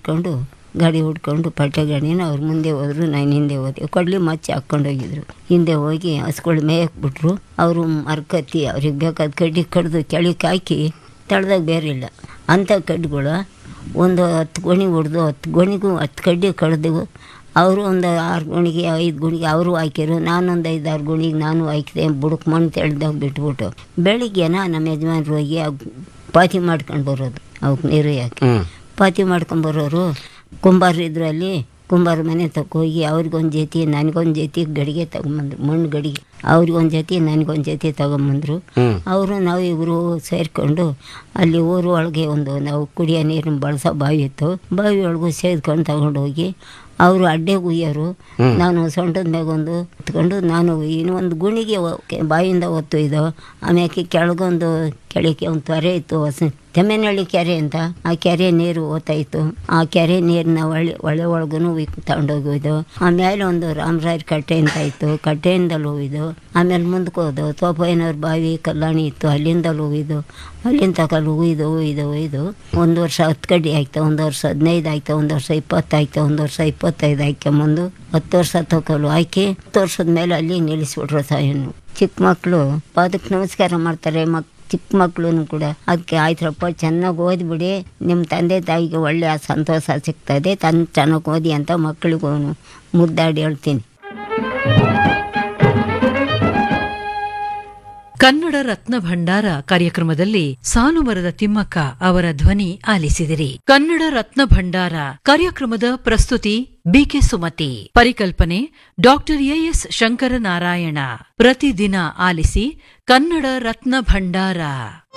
ಹಿಡ್ಕೊಂಡು ಗಾಡಿ ಹುಡ್ಕೊಂಡು ಪಟ್ಟೆ ಗಾಡಿನ ಅವ್ರು ಮುಂದೆ ಹೋದ್ರು ನಾನು ಹಿಂದೆ ಹೋದೆ ಕೊಡ್ಲಿ ಮಚ್ಚಿ ಹಾಕ್ಕೊಂಡು ಹೋಗಿದ್ರು ಹಿಂದೆ ಹೋಗಿ ಹಸ್ಗಳು ಮೇಯಕ್ಕೆ ಬಿಟ್ರು ಅವರು ಮರ್ಕತ್ತಿ ಅವ್ರಿಗೆ ಬೇಕಾದ ಕಡ್ಡಿ ಕಡ್ದು ಕೆಳಕ್ಕೆ ಹಾಕಿ ತಳ್ದಾಗ ಬೇರೆ ಇಲ್ಲ ಅಂಥ ಕಡ್ಡಿಗಳು ಒಂದು ಹತ್ತು ಗೊಣಿ ಹೊಡೆದು ಹತ್ತು ಗೊಣಿಗೂ ಹತ್ತು ಕಡ್ಡಿ ಕಡ್ದು ಅವರು ಒಂದು ಆರು ಗುಣಿಗೆ ಐದು ಗುಣಿಗೆ ಅವರು ಹಾಕಿರು ನಾನೊಂದು ಐದು ಆರು ಗುಣಿಗೆ ನಾನು ಹಾಕಿದೆ ಬುಡಕ್ಕೆ ಮಣ್ಣು ತೆಳ್ದಾಗ ಬಿಟ್ಬಿಟ್ಟು ಬೆಳಿಗ್ಗೆನ ನಮ್ಮ ಯಜಮಾನ್ರು ಹೋಗಿ ಅವ್ ಪಾತಿ ಮಾಡ್ಕೊಂಡು ಬರೋದು ಅವಕ್ಕೆ ನೀರು ಯಾಕೆ ಹ್ಮ್ ಪಾತಿ ಮಾಡ್ಕೊಂಬರೋರು ಕುಂಬಾರ ಇದ್ರು ಅಲ್ಲಿ ಕುಂಬಾರ ಮನೆ ತಕ್ಕ ಹೋಗಿ ಅವ್ರಿಗೊಂದು ಜೊತೆ ನನಗೊಂದು ಜೊತೆ ಗಡಿಗೆ ತಗೊಂಬಂದ್ರು ಮಣ್ಣು ಗಡಿಗೆ ಅವ್ರಿಗೊಂದು ಜೊತೆ ನನಗೊಂದು ಜೊತೆ ತಗೊಂಬಂದ್ರು ಹ್ಮ್ ಅವರು ನಾವು ಇಬ್ಬರು ಸೇರಿಕೊಂಡು ಅಲ್ಲಿ ಊರು ಒಳಗೆ ಒಂದು ನಾವು ಕುಡಿಯೋ ನೀರನ್ನ ಬಳಸೋ ಬಾವಿ ಇತ್ತು ಬಾವಿ ಒಳಗೂ ಸೇದ್ಕೊಂಡು ತಗೊಂಡು ಹೋಗಿ ಅವರು ಅಡ್ಡೆ ಉಯ್ಯೋರು ನಾನು ಸೊಂಟದ ಮ್ಯಾಗೊಂದು ಎತ್ಕೊಂಡು ನಾನು ಇನ್ನೂ ಒಂದು ಗುಣಿಗೆ ಒ- ಕೆ- ಬಾವಿಯಿಂದ ಒತ್ತು ಇದು ಆಮ್ಯಾಕೆ ಕೆಳಗೊಂದು ಕೆಳಕ್ಕೆ ಒಂದು ತೊರೆ ಇತ್ತು ಹೊಸ ತೆಮ್ಮೆನಹಳ್ಳಿ ಕೆರೆ ಅಂತ ಆ ಕೆರೆ ನೀರು ಓದ್ತಾಯಿತ್ತು ಆ ಕೆರೆ ನೀರನ್ನ ಒಳ್ಳೆ ಒಳ್ಳೆ ಒಳಗೂ ತಗೊಂಡೋಗಿದ್ದು ಆಮೇಲೆ ಒಂದು ರಾಮರಾಯರ ಕಟ್ಟೆ ಅಂತ ಇತ್ತು ಕಟ್ಟೆಯಿಂದಲೂ ಹೋಗಿದ್ದು ಆಮೇಲೆ ಮುಂದಕ್ಕೆ ಹೋದವು ತೋಪಯ್ಯನವ್ರ ಬಾವಿ ಕಲ್ಯಾಣಿ ಇತ್ತು ಅಲ್ಲಿಂದಲೂ ಹೋಗಿದ್ದು ಅಲ್ಲಿಂದ ತಕಲ್ಲಿ ಹೋಗಿದ್ದು ಹೋಗಿದ್ದು ಹೋಗಿದ್ದು ಒಂದು ವರ್ಷ ಹತ್ತು ಕಡ್ಡಿ ಆಯ್ತು ಒಂದು ವರ್ಷ ಹದಿನೈದು ಆಯ್ತು ಒಂದು ವರ್ಷ ಇಪ್ಪತ್ತು ಆಯ್ತು ಒಂದು ವರ್ಷ ಇಪ್ಪತ್ತೈದು ಹಾಕ್ಕೊಂಬಂದು ಹತ್ತು ವರ್ಷ ತಗೊಳ್ಳು ಹಾಕಿ ಹತ್ತು ವರ್ಷದ ಮೇಲೆ ಅಲ್ಲಿ ನಿಲ್ಲಿಸ್ಬಿಟ್ರು ಸಾಯನ್ನು ಚಿಕ್ಕ ಮಕ್ಕಳು ಅದಕ್ಕೆ ನಮಸ್ಕಾರ ಮಾಡ್ತಾರೆ ಮಕ್ ಚಿಕ್ಕ ಮಕ್ಕಳು ಕೂಡ ಅದಕ್ಕೆ ಆಯ್ತರಪ್ಪ ಚೆನ್ನಾಗಿ ಓದ್ಬಿಡಿ ನಿಮ್ಮ ತಂದೆ ತಾಯಿಗೆ ಒಳ್ಳೆಯ ಸಂತೋಷ ಸಿಗ್ತದೆ ತನ್ನ ಚೆನ್ನಾಗಿ ಓದಿ ಅಂತ ಮಕ್ಕಳಿಗೂ ಮುದ್ದಾಡಿ ಹೇಳ್ತೀನಿ ಕನ್ನಡ ರತ್ನ ಭಂಡಾರ ಕಾರ್ಯಕ್ರಮದಲ್ಲಿ ಸಾಲುಮರದ ತಿಮ್ಮಕ್ಕ ಅವರ ಧ್ವನಿ ಆಲಿಸಿದಿರಿ ಕನ್ನಡ ರತ್ನ ಭಂಡಾರ ಕಾರ್ಯಕ್ರಮದ ಪ್ರಸ್ತುತಿ ಬಿಕೆ ಸುಮತಿ ಪರಿಕಲ್ಪನೆ ಡಾಕ್ಟರ್ ಎಎಸ್ ಶಂಕರನಾರಾಯಣ ಪ್ರತಿದಿನ ಆಲಿಸಿ ಕನ್ನಡ ರತ್ನ ಭಂಡಾರ